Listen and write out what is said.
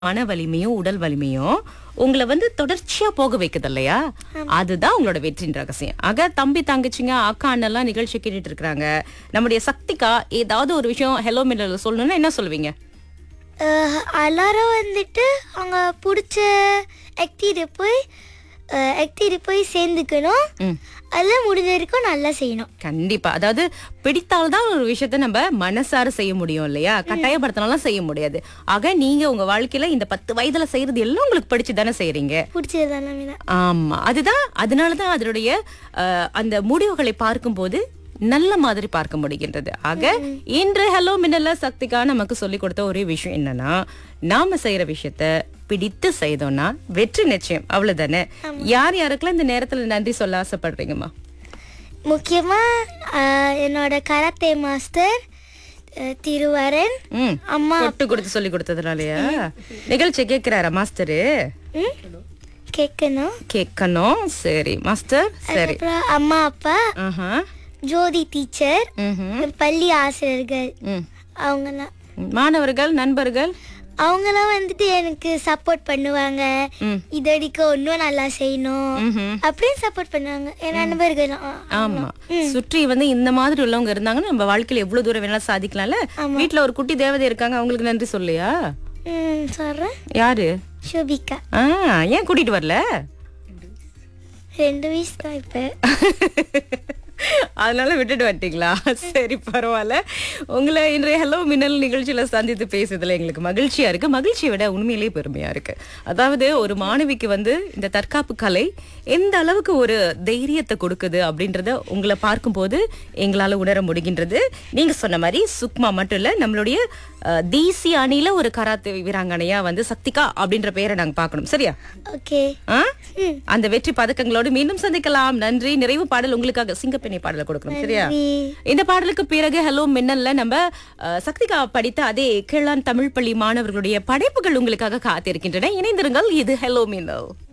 மன வலிமையும் உடல் வலிமையும் உங்களை வந்து தொடர்ச்சியா போக வைக்குது இல்லையா அதுதான் உங்களோட வெற்றியின் ரகசியம் ஆக தம்பி தங்கச்சிங்க அக்கா அண்ணெல்லாம் நிகழ்ச்சி கேட்டுட்டு இருக்காங்க நம்முடைய சக்திக்கா ஏதாவது ஒரு விஷயம் ஹெலோ மின்னல் சொல்லணும்னா என்ன சொல்லுவீங்க அஹ், எல்லாரும் வந்துட்டு அவங்க பிடிச்ச ஆக்டிவிட்டி போய் ஆக்டிவிட்டி போய் சேர்ந்துக்கணும் ம். அதெல்லாம் முடிஞ்ச வரைக்கும் நல்லா செய்யணும் கண்டிப்பா அதாவது பிடித்தால்தான் ஒரு விஷயத்த நம்ம மனசார செய்ய முடியும் இல்லையா கட்டாயப்படுத்தினாலும் செய்ய முடியாது ஆக நீங்க உங்க வாழ்க்கையில இந்த பத்து வயதுல செய்யறது எல்லாம் உங்களுக்கு பிடிச்சு தானே செய்யறீங்க பிடிச்சது தானே மீனா ஆமா அதுதான் அதனாலதான் அதனுடைய அஹ், அந்த முடிவுகளை பார்க்கும்போது நல்ல மாதிரி பார்க்க முடிகின்றது ஆக இன்று ஹலோ மின்னல சக்திக்கா நமக்கு சொல்லி கொடுத்த ஒரே விஷயம் என்னன்னா நாம செய்யற விஷயத்த பிடித்து செய்தோம்னா வெற்றி நிச்சயம் அவ்வளவுதானே யார் யாருக்கெல்லாம் இந்த நேரத்துல நன்றி சொல்ல ஆசைப்படுறீங்கம்மா முக்கியமாக என்னோட கராத்தே மாஸ்டர் அஹ், திருவரன் ம் அம்மா கொட்டு கொடுத்து சொல்லி கொடுத்ததுனாலயா நிகழ்ச்சி கேக்குறாரா மாஸ்டரு ம்? கேட்கணும் கேட்கணும் சரி மாஸ்டர் சரி அப்புறம் அம்மா அப்பா ஆஹா ஜோதி டீச்சர் ம்ஹும். பள்ளி ஆசிரியர்கள் ம் அவங்கெல்லாம் மாணவர்கள் நண்பர்கள் அவங்கெல்லாம் வந்துட்டு எனக்கு சப்போர்ட் பண்ணுவாங்க ம். இதடிக்க இன்னும் நல்லா செய்யணும் ம்ஹும். அப்படின்னு சப்போர்ட் பண்ணுவாங்க என் நண்பர்கள் ஆமா சுற்றி வந்து இந்த மாதிரி உள்ளவங்க இருந்தாங்கன்னா நம்ம வாழ்க்கையில எவ்வளவு தூரம் வேணாலும் சாதிக்கலாம்ல வீட்ல ஒரு குட்டி தேவதை இருக்காங்க அவங்களுக்கு நன்றி சொல்லியா ம் சொல்றேன் யாரு ஷோபிகா ஆ ஏன் கூட்டிட்டு வரல ரெண்டு வயசு தான் இப்போ அதனால விட்டுட்டு வந்துட்டீங்களா சரி பரவாயில்ல உங்களை இன்றைய ஹலோ மின்னல் நிகழ்ச்சியில சந்தித்து பேசுறதுல எங்களுக்கு மகிழ்ச்சியா இருக்கு மகிழ்ச்சியை விட உண்மையிலேயே பெருமையா இருக்கு அதாவது ஒரு மாணவிக்கு வந்து இந்த தற்காப்பு கலை எந்த அளவுக்கு ஒரு தைரியத்தை கொடுக்குது அப்படின்றத உங்களை பார்க்கும்போது எங்களால உணர முடிகின்றது நீங்க சொன்ன மாதிரி சுக்மா மட்டும் இல்ல நம்மளுடைய அஹ், தேசிய அணியில ஒரு கராத்தே வீராங்கனையா வந்து சக்திகா அப்படின்ற பெயரை நாங்க பார்க்கணும் சரியா ஓகே ஆ? அந்த வெற்றி பதக்கங்களோடு மீண்டும் சந்திக்கலாம் நன்றி நிறைவு பாடல் உங்களுக்காக சிங்கப்பெண்ணை பாடலை கொடுக்கணும் சரியா இந்த பாடலுக்கு பிறகு ஹலோ மின்னல்ல நம்ம அஹ், சக்திகா படித்த அதே கிழான் தமிழ் பள்ளி மாணவர்களுடைய படைப்புகள் உங்களுக்காக காத்திருக்கின்றன இணைந்திருங்கள் இது ஹலோ மின்னல்